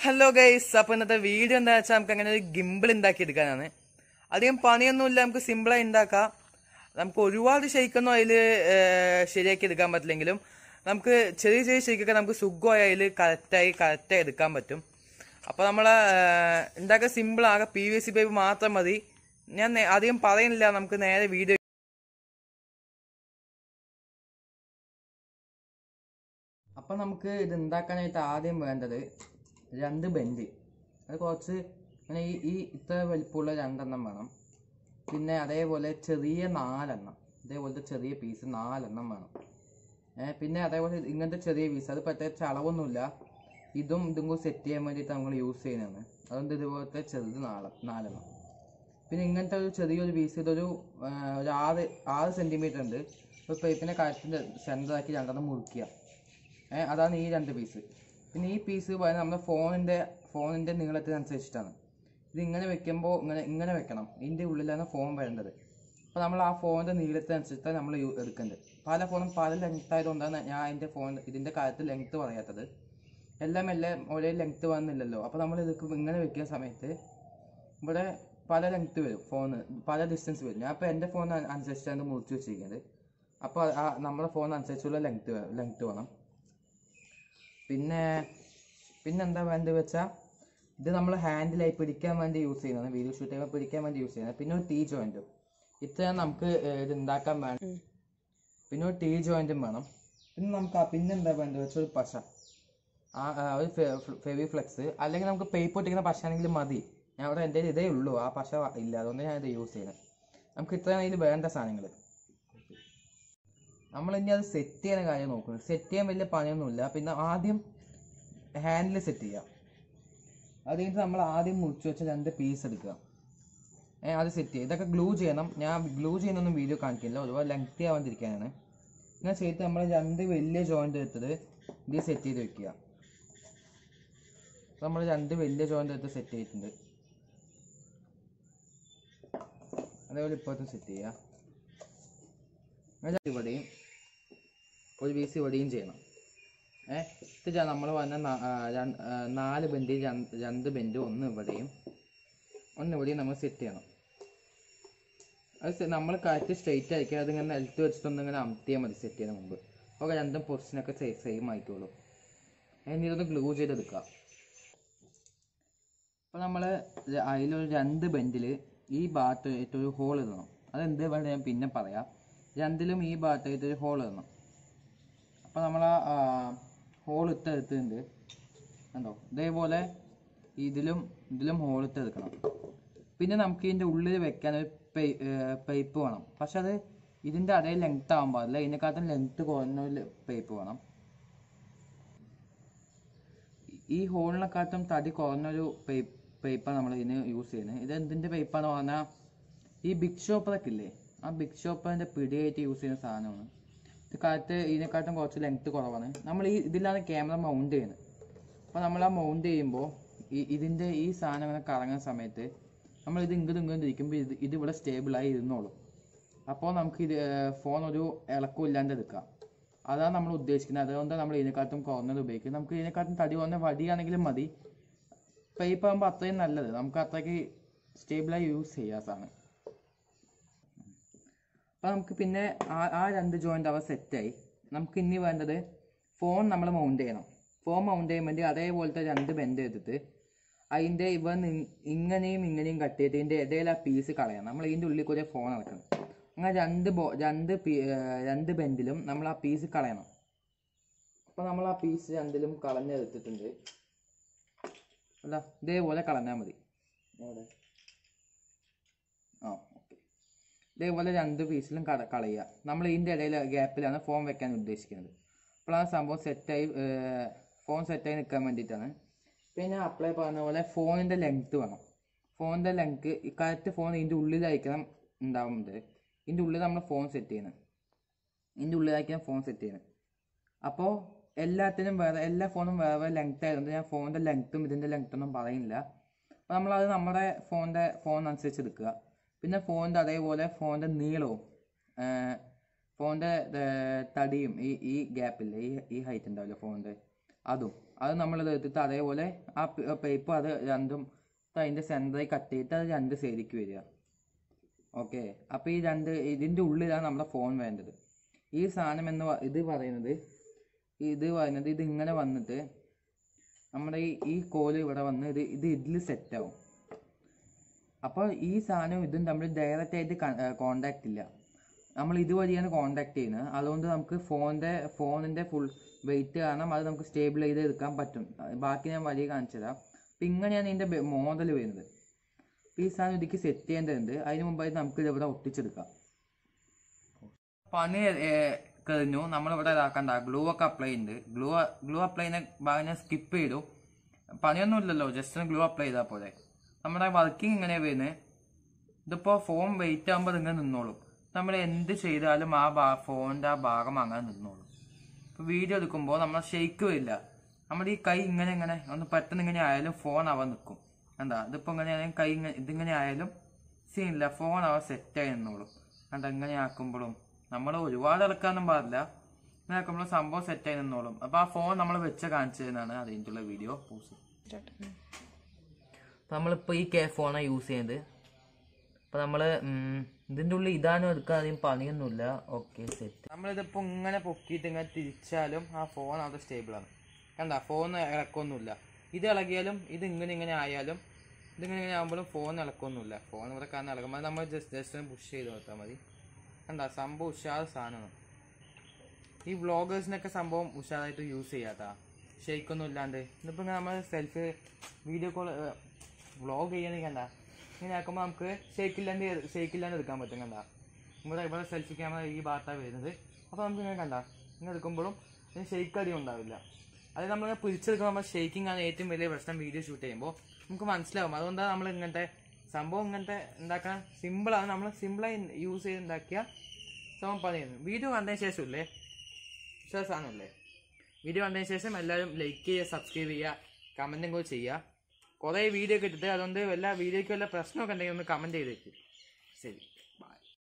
hello guys അപ്പൊ ഇന്നത്തെ video എന്താ വെച്ചാൽ നമുക്ക് അങ്ങനെ ഒരു ഗിമ്പിൾ ഉണ്ടാക്കി എടുക്കാനാണ് അധികം പണിയൊന്നുമില്ല നമുക്ക് സിമ്പിളായി ഉണ്ടാക്കാം നമുക്ക് ഒരുപാട് ഷെയ്ക്കൊന്നും അതിൽ ശരിയാക്കി എടുക്കാൻ പറ്റില്ലെങ്കിലും നമുക്ക് ചെറിയ ചെറിയ ഷെയ്ക്കൊക്കെ നമുക്ക് സുഖമായി അതിൽ കറക്റ്റായി കറക്റ്റായി എടുക്കാൻ പറ്റും അപ്പോൾ നമ്മൾ ഉണ്ടാക്കാൻ സിമ്പിൾ ആകെ പി വി സി പൈപ്പ് മാത്രം മതി ഞാൻ നേ- അധികം പറയുന്നില്ല നമുക്ക് നേരെ വീഡിയോ അപ്പം നമുക്ക് ഇത് ഉണ്ടാക്കാനായിട്ട് ആദ്യം വേണ്ടത് രണ്ട് ബെൻഡ് അത് കുറച്ച് ഇങ്ങനെ ഈ ഈ ഇത്ര വലിപ്പമുള്ള രണ്ടെണ്ണം വേണം പിന്നെ അതേപോലെ ചെറിയ നാലെണ്ണം ഇതേപോലത്തെ ചെറിയ പീസ് നാലെണ്ണം വേണം ഏ, പിന്നെ അതേപോലെ ഇങ്ങനത്തെ ചെറിയ പീസ് അത് പ്രത്യേകിച്ച് അളവൊന്നുമില്ല ഇതും ഇതും കൂടി സെറ്റ് ചെയ്യാൻ വേണ്ടിയിട്ട് നമ്മൾ യൂസ് ചെയ്യുന്നതാണ് അതുകൊണ്ട് ഇതുപോലത്തെ ചെറുത് നാല് നാലെണ്ണം പിന്നെ ഇങ്ങനത്തെ ഒരു ചെറിയൊരു പീസ് ഇതൊരു ആ, ഒരു ആറ് ആറ് സെൻറ്റിമീറ്റർ ഉണ്ട് ഇപ്പോൾ പൈപ്പിനെ കഴുത്തിൻ്റെ സെൻറ്ററാക്കി രണ്ടെണ്ണം മുറിക്കുക ഏ, അതാണ് ഈ രണ്ട് പീസ് പിന്നെ ഈ പീസ് പറയുന്നത് നമ്മുടെ ഫോണിൻ്റെ ഫോണിൻ്റെ നീളത്തിനനുസരിച്ചിട്ടാണ് ഇത് ഇങ്ങനെ വെക്കുമ്പോൾ ഇങ്ങനെ ഇങ്ങനെ വെക്കണം ഇതിൻ്റെ ഉള്ളിലാണ് ഫോൺ വരേണ്ടത് അപ്പോൾ നമ്മൾ ആ ഫോണിൻ്റെ നീളത്തിനനുസരിച്ചാണ് നമ്മൾ യു- എടുക്കേണ്ടത് പല ഫോണും പല ലെങ്ത് ആയതുകൊണ്ടാണ് ഞാൻ എൻ്റെ ഫോൺ ഇതിൻ്റെ കാര്യത്തിൽ ലെങ്ത് പറയാത്തത് എല്ലാം എല്ലാം ഒരേ ലെങ്ത് വന്നില്ലല്ലോ അപ്പോൾ നമ്മൾ ഇത് ഇങ്ങനെ വെക്കുന്ന സമയത്ത് ഇവിടെ പല ലെങ്ത് വരും ഫോണ് പല ഡിസ്റ്റൻസ് വരും ഞാൻ അപ്പോൾ എൻ്റെ ഫോൺ അനുസരിച്ചാണ് മുറിച്ച് വെച്ചിരിക്കുന്നത് അപ്പോൾ ആ നമ്മുടെ ഫോൺ അനുസരിച്ചുള്ള ലെങ്ത് ലെങ്ത് വേണം പിന്നെ പിന്നെന്താ വേണ്ടത് വെച്ചാൽ ഇത് നമ്മൾ ഹാൻഡിലായി പിടിക്കാൻ വേണ്ടി യൂസ് ചെയ്യുന്നത് വീഡിയോ ഷൂട്ട് ചെയ്യുമ്പോൾ പിടിക്കാൻ വേണ്ടി യൂസ് ചെയ്യുന്നത് പിന്നെ ഒരു ടീ ജോയിൻറ്റും ഇത്രയാണ് നമുക്ക് ഏർ, ഇത് ഉണ്ടാക്കാൻ വേണം പിന്നെ ഒരു ടീ ജോയിൻറ്റും വേണം പിന്നെ നമുക്ക് ആ പിന്നെന്താ വേണ്ടത് വെച്ചാൽ ഒരു പശ ആ ആ, ഒരു ഫെവി ഫ്ലെക്സ് അല്ലെങ്കിൽ നമുക്ക് പേപ്പർ ഒട്ടിക്കുന്ന പശ ആണെങ്കിൽ മതി ഞാൻ അവിടെ എൻ്റെ ഇതേ ഉള്ളൂ ആ പശ ഇല്ല അതുകൊണ്ട് ഞാൻ ഇത് യൂസ് ചെയ്യുന്നത് നമുക്ക് ഇത്രയാണ് ഇതിൽ വേണ്ട സാധനങ്ങൾ നമ്മൾ ഇനി അത് സെറ്റ് ചെയ്യുന്ന കാര്യം നോക്കുന്നത് സെറ്റ് ചെയ്യാൻ വലിയ പണിയൊന്നുമില്ല പിന്നെ ആദ്യം ഹാൻഡിൽ സെറ്റ് ചെയ്യാം അത് കഴിഞ്ഞിട്ട് നമ്മൾ ആദ്യം മുറിച്ച് വെച്ച രണ്ട് പീസ് എടുക്കുക ഏ അത് സെറ്റ് ചെയ്യുക ഇതൊക്കെ ഗ്ലൂ ചെയ്യണം ഞാൻ ഗ്ലൂ ചെയ്യുന്നൊന്നും വീഡിയോ കാണിക്കില്ല ഒരുപാട് ലെങ്തി ആവാണ്ടിരിക്കാനാണ് ഇങ്ങനെ ചെയ്തിട്ട് നമ്മൾ രണ്ട് വലിയ ജോയിൻ്റ് എടുത്തത് ഇത് സെറ്റ് ചെയ്ത് വെക്കുക നമ്മൾ രണ്ട് വലിയ ജോയിൻ്റ് എടുത്ത് സെറ്റ് ചെയ്തിട്ടുണ്ട് അതേപോലെ ഇപ്പോഴത്തെ സെറ്റ് ചെയ്യുക എന്നിട്ട് ഇവിടെയും ഒരു പീസ് ഇവിടെയും ചെയ്യണം ഏ ഇത് നമ്മൾ വന്ന നാ- ആ, രണ്ട്- ആ, നാല് ബെൻഡ് രണ്ട് ബെൻഡ് ഒന്ന് ഇവിടെയും ഒന്ന് ഇവിടെയും നമ്മൾ സെറ്റ് ചെയ്യണം അത് നമ്മൾ കറക്റ്റ് സ്ട്രെയിറ്റ് ആയിരിക്കും അതിങ്ങനെ നിലത്ത് വെച്ചിട്ടൊന്ന് ഇങ്ങനെ അമർത്തിയാൽ മതി സെറ്റ് ചെയ്യുന്ന മുമ്പ് അപ്പോൾ രണ്ടും പൊസിഷനൊക്കെ സെയിം ആയിക്കോളും ഇനി ഇതൊന്ന് ഗ്ലൂ ചെയ്തെടുക്കുക അപ്പോൾ നമ്മൾ അതിലൊരു രണ്ട് ബെൻഡിൽ ഈ ഭാഗത്തായിട്ട് ഒരു ഹോൾ ഇടണം അതെന്ത് വേണ്ട ഞാൻ പിന്നെ പറയാം രണ്ടിലും ഈ ഭാഗത്തായിട്ട് ഒരു ഹോൾ ഇടണം അപ്പോൾ നമ്മൾ ആ ഹോൾ ഇട്ട് എടുത്തിട്ടുണ്ട് കണ്ടോ ഇതേപോലെ ഇതിലും ഇതിലും ഹോൾ ഇട്ട് എടുക്കണം പിന്നെ നമുക്ക് ഇതിൻ്റെ ഉള്ളിൽ വെക്കാൻ ഒരു പൈപ്പ് വേണം പക്ഷെ അത് ഇതിൻ്റെ അതേ ലെങ്ത് ആകാൻ പാടില്ല ഇതിനെക്കാട്ടും ലെങ്ത് കുറഞ്ഞ ഒരു പൈപ്പ് വേണം ഈ ഹോളിനെക്കാട്ടും തടി കുറഞ്ഞൊരു പൈപ്പ് പൈപ്പാണ് നമ്മൾ ഇതിന് യൂസ് ചെയ്യുന്നത് ഇത് എന്തിൻ്റെ പൈപ്പാന്ന് പറഞ്ഞാൽ ഈ ബിഗ് ഷോപ്പറൊക്കെ ഇല്ലേ ആ ബിഗ് ഷോപ്പറിൻ്റെ പിടിയായിട്ട് യൂസ് ചെയ്യുന്ന സാധനമാണ് ഇത് കാലത്ത് ഇതിനെക്കാട്ടും കുറച്ച് ലെങ്ത് കുറവാണ് നമ്മൾ ഈ ഇതിലാണ് ക്യാമറ മൗണ്ട് ചെയ്യുന്നത് അപ്പോൾ നമ്മൾ ആ മൗണ്ട് ചെയ്യുമ്പോൾ ഈ ഇതിൻ്റെ ഈ സാധനം ഇങ്ങനെ കറങ്ങുന്ന സമയത്ത് നമ്മൾ ഇത് ഇങ്ങോട്ട് ഇങ്ങോട്ട് ഇരിക്കുമ്പോൾ ഇത് ഇതിവിടെ സ്റ്റേബിളായി ഇരുന്നോളും അപ്പോൾ നമുക്ക് ഇത് ഫോൺ ഒരു ഇളക്കം ഇല്ലാണ്ട് എടുക്കാം അതാണ് നമ്മൾ ഉദ്ദേശിക്കുന്നത് അതുകൊണ്ട് നമ്മൾ ഇതിനെക്കാട്ടും കുറഞ്ഞത് ഉപയോഗിക്കുന്നത് നമുക്ക് ഇതിനെക്കാട്ടും തടി കുറഞ്ഞ വടിയാണെങ്കിലും മതി പൈപ്പ് ആകുമ്പോൾ അത്രയും നല്ലത് നമുക്ക് അത്രയ്ക്ക് സ്റ്റേബിളായി യൂസ് ചെയ്യാം ആ സാധനം അപ്പോൾ നമുക്ക് പിന്നെ ആ ആ രണ്ട് ജോയിൻ്റ് അവ സെറ്റായി നമുക്ക് ഇനി വേണ്ടത് ഫോൺ നമ്മൾ മൗണ്ട് ചെയ്യണം ഫോൺ മൗണ്ട് ചെയ്യാൻ വേണ്ടി അതേപോലത്തെ രണ്ട് ബെൻഡ് എടുത്തിട്ട് അതിൻ്റെ ഇവ നി- ഇങ്ങനെയും ഇങ്ങനെയും കട്ട് ചെയ്തിട്ട് ഇതിൻ്റെ ഇടയിൽ ആ പീസ് കളയണം നമ്മൾ ഇതിൻ്റെ ഉള്ളിൽ കൂടെ ഫോൺ ഇറക്കണം അങ്ങനെ രണ്ട് ബോ രണ്ട് പീ ഏർ രണ്ട് ബെൻഡിലും നമ്മൾ ആ പീസ് കളയണം അപ്പോൾ നമ്മൾ ആ പീസ് രണ്ടിലും കളഞ്ഞെടുത്തിട്ടുണ്ട് അല്ല ഇതേപോലെ കളഞ്ഞാൽ മതി എവിടെ ആ ഓക്കെ ഇതേപോലെ രണ്ട് പീസിലും കള കളയുക നമ്മൾ ഇതിൻ്റെ ഇടയിൽ ഗ്യാപ്പിലാണ് ഫോൺ വെക്കാൻ ഉദ്ദേശിക്കുന്നത് അപ്പോൾ ആ സംഭവം സെറ്റായി ഫോൺ സെറ്റായി നിൽക്കാൻ വേണ്ടിയിട്ടാണ് പിന്നെ അപ്ലൈ പറഞ്ഞ പോലെ ഫോണിൻ്റെ ലെങ്ത്ത് വേണം ഫോണിൻ്റെ ലെങ്ത്ത് കറക്റ്റ് ഫോൺ ഇതിൻ്റെ ഉള്ളിലായിരിക്കണം ഉണ്ടാവുന്നത് ഇതിൻ്റെ ഉള്ളിൽ നമ്മൾ ഫോൺ സെറ്റ് ചെയ്യുന്നത് ഇതിൻ്റെ ഉള്ളിലായിരിക്കണം ഫോൺ സെറ്റ് ചെയ്യുന്നത് അപ്പോൾ എല്ലാത്തിനും വേറെ എല്ലാ ഫോണും വേറെ വേറെ ലെങ്ത് ആയതുകൊണ്ട് ഞാൻ ഫോണിൻ്റെ ലെങ്ത്തും ഇതിൻ്റെ ലെങ്ത്തൊന്നും പറയുന്നില്ല അപ്പോൾ നമ്മളത് നമ്മുടെ ഫോണിൻ്റെ ഫോൺ അനുസരിച്ച് എടുക്കുക പിന്നെ ഫോണിൻ്റെ അതേപോലെ ഫോണിൻ്റെ നീളവും ഫോണിൻ്റെ തടിയും ഈ ഈ ഗ്യാപ്പില്ലേ ഈ ഈ ഹൈറ്റ് ഉണ്ടാവില്ല ഫോണിൻ്റെ അതും അത് നമ്മൾ എടുത്തിട്ട് അതേപോലെ ആ പേപ്പർ അത് രണ്ടും അതിൻ്റെ സെൻറ്ററിൽ കട്ട് ചെയ്തിട്ട് അത് രണ്ട് സൈഡിലേക്ക് വരിക ഓക്കെ അപ്പോൾ ഈ രണ്ട് ഇതിൻ്റെ ഉള്ളിലാണ് നമ്മുടെ ഫോൺ വേണ്ടത് ഈ സാധനം എന്ന് പ- ഇത് പറയുന്നത് ഇത് പറയുന്നത് ഇത് ഇങ്ങനെ വന്നിട്ട് നമ്മുടെ ഈ ഈ കോല് ഇവിടെ വന്ന് ഇത് ഇത് ഇതിൽ സെറ്റ് ആവും അപ്പോൾ ഈ സാധനവും ഇതും തമ്മിൽ ഡയറക്റ്റ് ആയിട്ട് കോണ്ടാക്ട് ഇല്ല നമ്മൾ ഇതുവഴിയാണ് കോണ്ടാക്ട് ചെയ്യുന്നത് അതുകൊണ്ട് നമുക്ക് ഫോണിൻ്റെ ഫോണിൻ്റെ ഫുൾ വെയിറ്റ് കാരണം അത് നമുക്ക് സ്റ്റേബിൾ ചെയ്ത് എടുക്കാൻ പറ്റും അഹ് ബാക്കി ഞാൻ വഴി കാണിച്ചു തരാം അപ്പം ഇങ്ങനെയാണ് ഇതിൻ്റെ മോഡൽ വരുന്നത് അപ്പോൾ ഈ സാധനം ഇതിലേക്ക് സെറ്റ് ചെയ്യേണ്ടതുണ്ട് അതിന് മുമ്പായിട്ട് നമുക്ക് ഇത് ഇവിടെ ഒട്ടിച്ചെടുക്കാം പണി ഏർ, കഴിഞ്ഞു നമ്മളിവിടെ ഇതാക്കണ്ട ഗ്ലൂ ഒക്കെ അപ്ലൈ ഉണ്ട് ഗ്ലൂ ഗ്ലൂ അപ്ലൈ ചെയ്യുന്ന ഭാഗം ഞാൻ സ്കിപ്പ് ചെയ്തു പണിയൊന്നും ഇല്ലല്ലോ ജസ്റ്റ് ഒന്ന് ഗ്ലൂ അപ്ലൈ ചെയ്താൽ പോലെ നമ്മുടെ വർക്കിംഗ് ഇങ്ങനെ വരുന്നത് ഇതിപ്പോൾ ഫോൺ വെയിറ്റ് ആകുമ്പോൾ ഇങ്ങനെ നിന്നോളും നമ്മൾ എന്ത് ചെയ്താലും ആ ഭാ ഫോണിൻ്റെ ആ ഭാഗം അങ്ങനെ നിന്നോളും ഇപ്പോൾ വീഡിയോ എടുക്കുമ്പോൾ നമ്മൾ ഷെയ്ക്ക് വരില്ല നമ്മുടെ ഈ കൈ ഇങ്ങനെ ഇങ്ങനെ ഒന്ന് പെട്ടെന്ന് ഇങ്ങനെ ആയാലും ഫോൺ അവ നിൽക്കും എന്താ ഇതിപ്പോൾ ഇങ്ങനെ ആയാലും കൈ ഇങ്ങനെ ഇതിങ്ങനെ ആയാലും സീനില്ല ഫോൺ അവ സെറ്റായി നിന്നോളും എന്താ ഇങ്ങനെ ആക്കുമ്പോഴും നമ്മൾ ഒരുപാട് ഇളക്കാനൊന്നും പാടില്ല ഇങ്ങനെ ആക്കുമ്പോൾ സംഭവം സെറ്റായി നിന്നോളും അപ്പോൾ ആ ഫോൺ നമ്മൾ വെച്ച് കാണിച്ചു തരുന്നതാണ് അതിൻ്റെ വീഡിയോ പോസ് നമ്മളിപ്പോൾ ഈ കെ ഫോണാണ് യൂസ് ചെയ്യുന്നത് അപ്പോൾ നമ്മൾ ഇതിൻ്റെ ഉള്ളിൽ ഇതാണ് എടുക്കാൻ അധികം പണിയൊന്നുമില്ല ഓക്കെ സെറ്റ് നമ്മളിതിപ്പോൾ ഇങ്ങനെ പൊക്കിയിട്ട് ഇങ്ങനെ തിരിച്ചാലും ആ ഫോൺ അവിടെ സ്റ്റേബിളാണ് കണ്ട ഫോൺ ഇളക്കൊന്നുമില്ല ഇത് ഇളകിയാലും ഇത് ഇങ്ങനെ ഇങ്ങനെ ആയാലും ഇതിങ്ങനെ ഇങ്ങനെ ആകുമ്പോഴും ഫോൺ ഇളക്കൊന്നുമില്ല ഫോൺ ഇവിടെ കാരണം ഇളകുമ്പോൾ അത് നമ്മൾ ജസ്റ്റ് ജസ്റ്റ് ഒന്ന് പുഷ് ചെയ്ത് കൊടുത്താൽ മതി കണ്ട സംഭവം ഉഷാർ സാധനമാണ് ഈ വ്ളോഗേഴ്സിനൊക്കെ സംഭവം ഉഷാറായിട്ട് യൂസ് ചെയ്യാട്ടാ ഷെയ്ക്കൊന്നും ഇല്ലാണ്ട് ഇതിപ്പോൾ നമ്മൾ സെൽഫി വീഡിയോ കോൾ വ്ളോഗ് ചെയ്യണമെങ്കിൽ കണ്ട ഇങ്ങനെ ആക്കുമ്പോൾ നമുക്ക് ഷെയ്ക്കില്ലാണ്ട് ഷെയ്ക്കില്ലാണ്ട് എടുക്കാൻ പറ്റും കണ്ട ഇവിടെ ഇവിടെ സെൽഫി ക്യാമറ ഈ ഭാഗത്താണ് വരുന്നത് അപ്പോൾ നമുക്ക് ഇങ്ങനെ കണ്ട ഇങ്ങനെ എടുക്കുമ്പോഴും ഇതിന് ഷെയ്ക്ക് അധികം ഉണ്ടാവില്ല അത് നമ്മൾ പിടിച്ചെടുക്കുമ്പോൾ നമ്മൾ ഷെയ്ക്കിംഗ് ആണ് ഏറ്റവും വലിയ പ്രശ്നം വീഡിയോ ഷൂട്ട് ചെയ്യുമ്പോൾ നമുക്ക് മനസ്സിലാവും അതുകൊണ്ടാണ് നമ്മൾ ഇങ്ങനത്തെ സംഭവം ഇങ്ങനത്തെ ഉണ്ടാക്കാൻ സിമ്പിളാണ് നമ്മൾ സിമ്പിളായി യൂസ് ചെയ്ത് ഉണ്ടാക്കിയ സംഭവം പണിയുന്നു വീഡിയോ കണ്ടതിന് ശേഷമില്ലേ വിശ്വാസമാണല്ലേ വീഡിയോ കണ്ടതിന് ശേഷം എല്ലാവരും ലൈക്ക് ചെയ്യുക സബ്സ്ക്രൈബ് ചെയ്യുക കമൻറ്റും കൂടി ചെയ്യുക കുറേ വീഡിയോ ഒക്കെ ഇട്ടിട്ട് അതുകൊണ്ട് വല്ല വീഡിയോയ്ക്ക് വല്ല പ്രശ്നമൊക്കെ ഉണ്ടെങ്കിൽ ഒന്ന് കമൻറ്റ് ചെയ്തേക്ക് ശരി